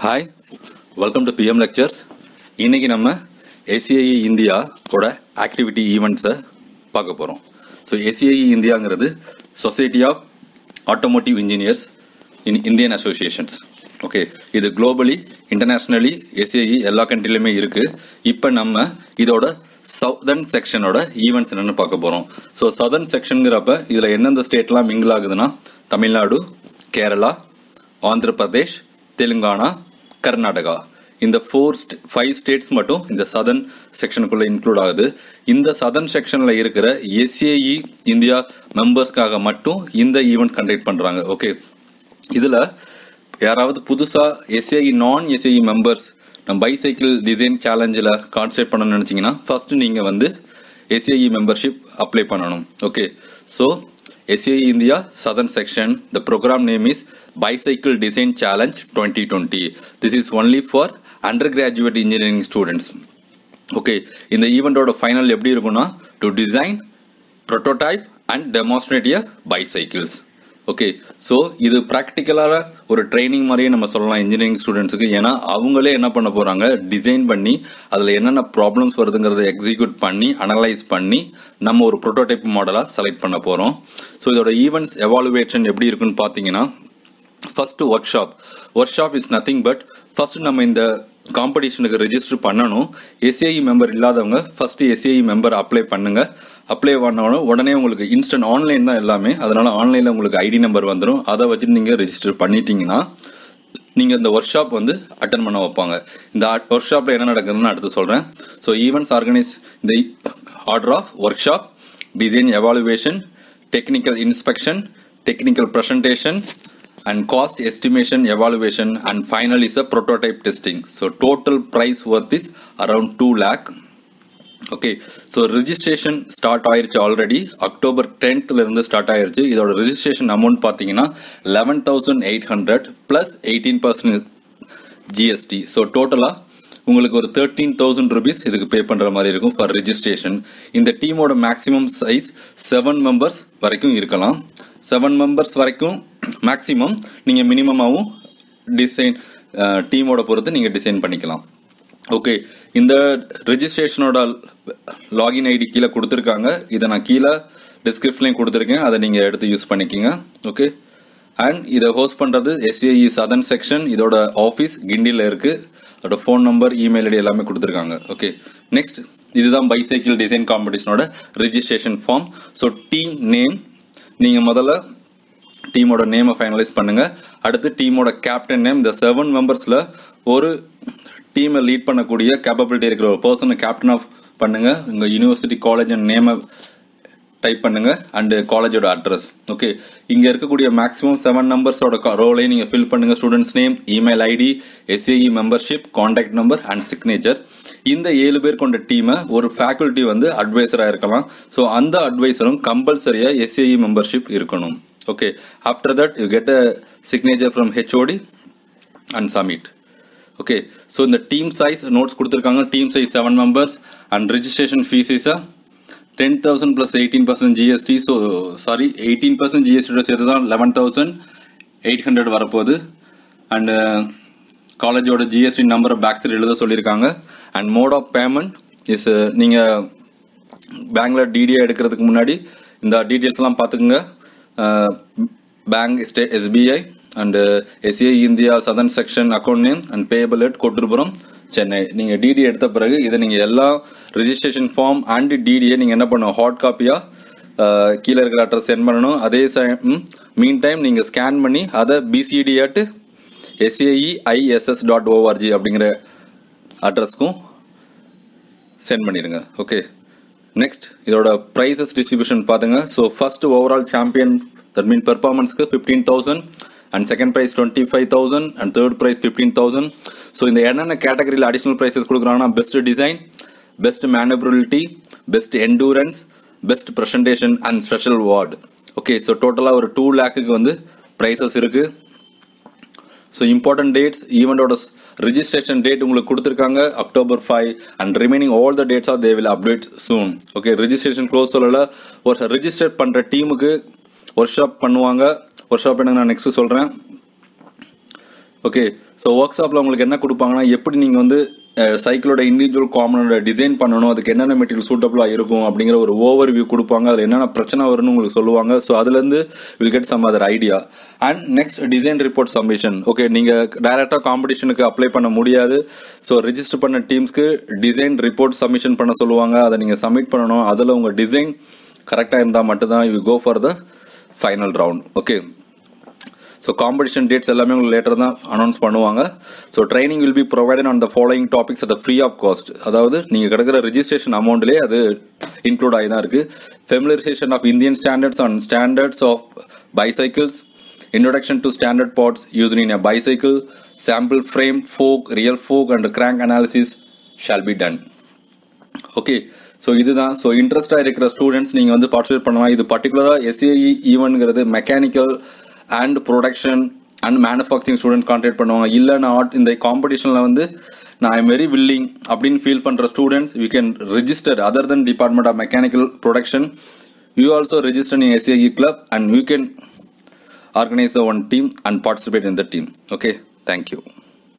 Hi welcome to PM lectures இன்னைக்கு நம்ம SAE இந்தியாவோட ஆக்டிவிட்டி ஈவெண்ட்ஸை பார்க்க போகிறோம் ஸோ ஏசிஐ இந்தியாங்கிறது society of automotive engineers in Indian associations okay இது குளோபலி இன்டர்நேஷ்னலி ஏசிஐ எல்லா கண்ட்ரிலையுமே இருக்குது இப்போ நம்ம இதோட சவுதர்ன் செக்ஷனோட ஈவெண்ட்ஸ் என்னென்னு பார்க்க போகிறோம் ஸோ சதர்ன் செக்ஷனுங்கிறப்ப இதில் எந்தெந்த ஸ்டேட்லாம் மிங்கிள் ஆகுதுன்னா தமிழ்நாடு கேரளா ஆந்திர பிரதேஷ் தெலுங்கானா கர்நாடகா இந்த ஃபோர் ஃபைவ் ஸ்டேட்ஸ் மட்டும் இந்த சதர்ன் செக்ஷனுக்குள்ள இன்க்ளூட் ஆகுது இந்த சதர்ன் செக்ஷன்ல இருக்கிற எஸ்ஏஇ இந்தியா மெம்பர்ஸ்க்காக மட்டும் இந்த ஈவெண்ட்ஸ் கண்டக்ட் பண்றாங்க ஓகே இதுல யாராவது புதுசா எஸ்ஏஇ நான் எஸ்ஏஇ மெம்பர்ஸ் நம்ம பைசைக்கிள் டிசைன் சேலஞ்சில் கான்செப்ட் பண்ணணும்னு நினச்சிங்கன்னா ஃபர்ஸ்ட் நீங்கள் வந்து எஸ்ஏஇ மெம்பர்ஷிப் அப்ளை பண்ணணும் okay so SAE India Southern Section. The program name is Bicycle Design Challenge 2020. This is only for undergraduate engineering students. Okay இந்த ஈவெண்ட்டோட ஃபைனல் எப்படி இருக்கும்னா to design prototype and demonstrate bicycles okay so இது ப்ராக்டிக்கலாக ஒரு training மாதிரியே நம்ம சொல்லலாம் இன்ஜினியரிங் ஸ்டூடெண்ட்ஸுக்கு ஏன்னா அவங்களே என்ன பண்ண போகிறாங்க டிசைன் பண்ணி அதில் என்னென்ன ப்ராப்ளம்ஸ் வருதுங்கிறத எக்ஸிக்யூட் பண்ணி அனலைஸ் பண்ணி நம்ம ஒரு ப்ரோட்டோடைப் மாடலாக செலக்ட் பண்ண போகிறோம் ஸோ இதோட ஈவெண்ட்ஸ் எவாலுவேஷன் எப்படி இருக்குன்னு பார்த்தீங்கன்னா first workshop workshop is nothing but first நம்ம இந்த காம்படிஷனுக்கு ரெஜிஸ்டர் பண்ணணும் எஸ்ஏஇ மெம்பர் இல்லாதவங்க ஃபர்ஸ்ட் எஸ்ஏஇ மெம்பர் அப்ளை பண்ணுங்க அப்ளை பண்ணணும் உடனே உங்களுக்கு இன்ஸ்டன்ட் ஆன்லைன் தான் எல்லாமே அதனால ஆன்லைனில் உங்களுக்கு ஐடி நம்பர் வந்துடும் அதை வச்சுட்டு நீங்கள் ரெஜிஸ்டர் பண்ணிட்டீங்கன்னா நீங்கள் இந்த ஒர்க் ஷாப் வந்து அட்டன் பண்ண வைப்பாங்க இந்த ஒர்க் ஷாப்பில் என்ன நடக்குதுன்னு அடுத்து சொல்கிறேன் ஸோ ஈவெண்ட்ஸ் ஆர்கனைஸ் இந்த order of workshop design evaluation technical inspection technical presentation and cost estimation evaluation and final is a prototype testing so total price worth is around 2 lakh okay so registration start ஆயிருச்சு already October டென்த்ல இருந்து start ஆயிருச்சு இதோட registration amount பார்த்தீங்கன்னா eleven thousand eight hundred plus eighteen percent GST so டோட்டலாக உங்களுக்கு ஒரு thirteen thousand rupees இதுக்கு பே பண்ணுற மாதிரி இருக்கும் ஃபார் ரிஜிஸ்ட்ரேஷன் இந்த டீமோட மேக்ஸிமம் சைஸ் செவன் மெம்பர்ஸ் வரைக்கும் இருக்கலாம் செவன் மெம்பர்ஸ் வரைக்கும் மேக்ஸிமம் நீங்கள் மினிமமாகவும் டிசைன் டீமோட பொறுத்து நீங்கள் டிசைன் பண்ணிக்கலாம் ஓகே இந்த ரெஜிஸ்ட்ரேஷனோட லாகின் ஐடி கீழே கொடுத்துருக்காங்க இதை நான் கீழே டிஸ்கிரிப்ஷன்லையும் கொடுத்துருக்கேன் அதை நீங்கள் எடுத்து யூஸ் பண்ணிக்கிங்க ஓகே அண்ட் இதை ஹோஸ்ட் பண்ணுறது எஸ்ஏஇ சதன் செக்ஷன் இதோட ஆஃபீஸ் கிண்டியில் இருக்குது அதோட ஃபோன் நம்பர் இமெயில் ஐடி எல்லாமே கொடுத்துருக்காங்க ஓகே நெக்ஸ்ட் இதுதான் பைசைக்கிள் டிசைன் காம்படிஷனோட registration form so team name நீங்கள் முதல்ல டீமோட நேமை ஃபைனலைஸ் பண்ணுங்க அடுத்து டீமோட கேப்டன் நேம் இந்த செவன் மெம்பர்ஸில் ஒரு டீமை லீட் பண்ணக்கூடிய கேப்பபிலிட்டி இருக்கிற ஒரு பர்சனை கேப்டன் ஆஃப் பண்ணுங்க உங்கள் யூனிவர்சிட்டி காலேஜ் அண்ட் நேமை டைப் பண்ணுங்க அண்டு காலேஜோட அட்ரஸ் ஓகே இங்க இருக்கக்கூடிய மேக்ஸிமம் செவன் நம்பர்ஸோட ரோலையும் நீங்க ஃபில் பண்ணுங்க students name email ID SAE membership contact number and signature இந்த ஏழு பேர் கொண்ட டீமை ஒரு ஃபேக்கல்ட்டி வந்து அட்வைசரா இருக்கலாம் ஸோ அந்த அட்வைசரும் கம்பல்சரியா எஸ்ஏஇ மெம்பர்ஷிப் இருக்கணும் okay after that you get a signature from HOD and submit okay so இந்த டீம் சைஸ் நோட்ஸ் கொடுத்துருக்காங்க team size seven members and registration fee is ten thousand plus eighteen percent GST so sorry eighteen percent ஜிஎஸ்டியோட சேர்த்து தான் eleven thousand eight hundred வரப்போகுது and காலேஜோட GST நம்பரை back side எழுத சொல்லியிருக்காங்க and mode of payment is நீங்கள் பேங்க்ல டிடிஐ எடுக்கிறதுக்கு முன்னாடி இந்த டீட்டெயில்ஸ்லாம் பார்த்துக்குங்க bank state SBI and SA India southern section account name and payable at Kotturpuram Chennai நீங்க டிடி எடுத்த பிறகு இதை நீங்க எல்லா ரிஜிஸ்ட்ரேஷன் ஃபார்ம் அண்ட் டிடியை நீங்க என்ன பண்ணணும் ஹார்ட் காப்பியா கீழே இருக்கிற அட்ரஸ் சென்ட் பண்ணணும் அதே மீன் டைம் நீங்க ஸ்கேன் பண்ணி அதை PCD at SAE ISS dot ORG அப்படிங்கிற அட்ரஸ்க்கும் சென்ட் பண்ணிடுங்க ஓகே நெக்ஸ்ட் இதோட ப்ரைஸஸ் டிஸ்ட்ரிபியூஷன் பாத்துங்க so first overall champion that mean பெர்ஃபார்மன்ஸ்க்கு fifteen thousand and second prize twenty five thousand and third prize fifteen thousand so இந்த என்னென்ன கேட்டகரியில் additional prizes கொடுக்குறாங்கன்னா best design best manoeuvrability best endurance best presentation and special award okay so டோட்டலாக ஒரு two லேக்குக்கு வந்து prizes இருக்கு so important dates ஈவெண்டோட registration date உங்களுக்கு கொடுத்துருக்காங்க October five and remaining all the dates are they will update soon okay registration close சொல்லல ஒரு register பண்ணுற டீமுக்கு ஒர்க் ஷாப் பண்ணுவாங்க ஒர்க் ஷாப் எனக்கு நான் நெக்ஸ்ட் சொல்கிறேன் ஓகே ஸோ ஒர்க் ஷாப்பில் உங்களுக்கு என்ன கொடுப்பாங்கன்னா எப்படி நீங்கள் வந்து சைக்கிளோட இண்டிவிஜுவல் காமனோட டிசைன் பண்ணணும் அதுக்கு என்னென்ன மெட்டீரியல் சூட்டபுளாக இருக்கும் அப்படிங்கிற ஒரு ஓவர் வியூ கொடுப்பாங்க அதில் என்னென்ன பிரச்சனை வரும்னு உங்களுக்கு சொல்லுவாங்க ஸோ அதுலேருந்து will get some other idea and next design report submission okay நீங்கள் டைரெக்டாக காம்படிஷனுக்கு அப்ளை பண்ண முடியாது ஸோ ரெஜிஸ்டர் பண்ண டீம்ஸ்க்கு டிசைன் ரிப்போர்ட் சப்மிஷன் பண்ண சொல்லுவாங்க அதை நீங்கள் சப்மிட் பண்ணணும் அதில் உங்கள் டிசைன் கரெக்டாக இருந்தால் மட்டும்தான் you go for the final round okay so competition dates எல்லாமே உங்களுக்கு லேட்டர் தான் அனௌன்ஸ் பண்ணுவாங்க so training will be provided on the following topics at free of cost அதாவது நீங்கள் கிடக்கிற ரிஜிஸ்ட்ரேஷன் அமௌண்ட்லேயே அது இன்க்ளூட் ஆகி தான் இருக்குது familiarisation of Indian standards and standards of bicycles introduction to standard parts used in a bicycle, sample frame, fork, real fork and crank analysis shall be done. Okay so இதுதான் so இன்ட்ரெஸ்டாக இருக்கிற students நீங்கள் வந்து participate பண்ணலாம் இது பர்டிகுலராக SAE ஈவெண்ட்ங்கிறது mechanical and production and manufacturing student contact பண்ணுவாங்க இல்லை நான் ஆட் இந்த காம்படிஷனில் வந்து நான் ஐம் வெரி வில்லிங் அப்படின்னு ஃபீல் பண்ணுற students you can register other then department of mechanical production you also register in SAE club and you can organize the one team and participate in the team okay thank you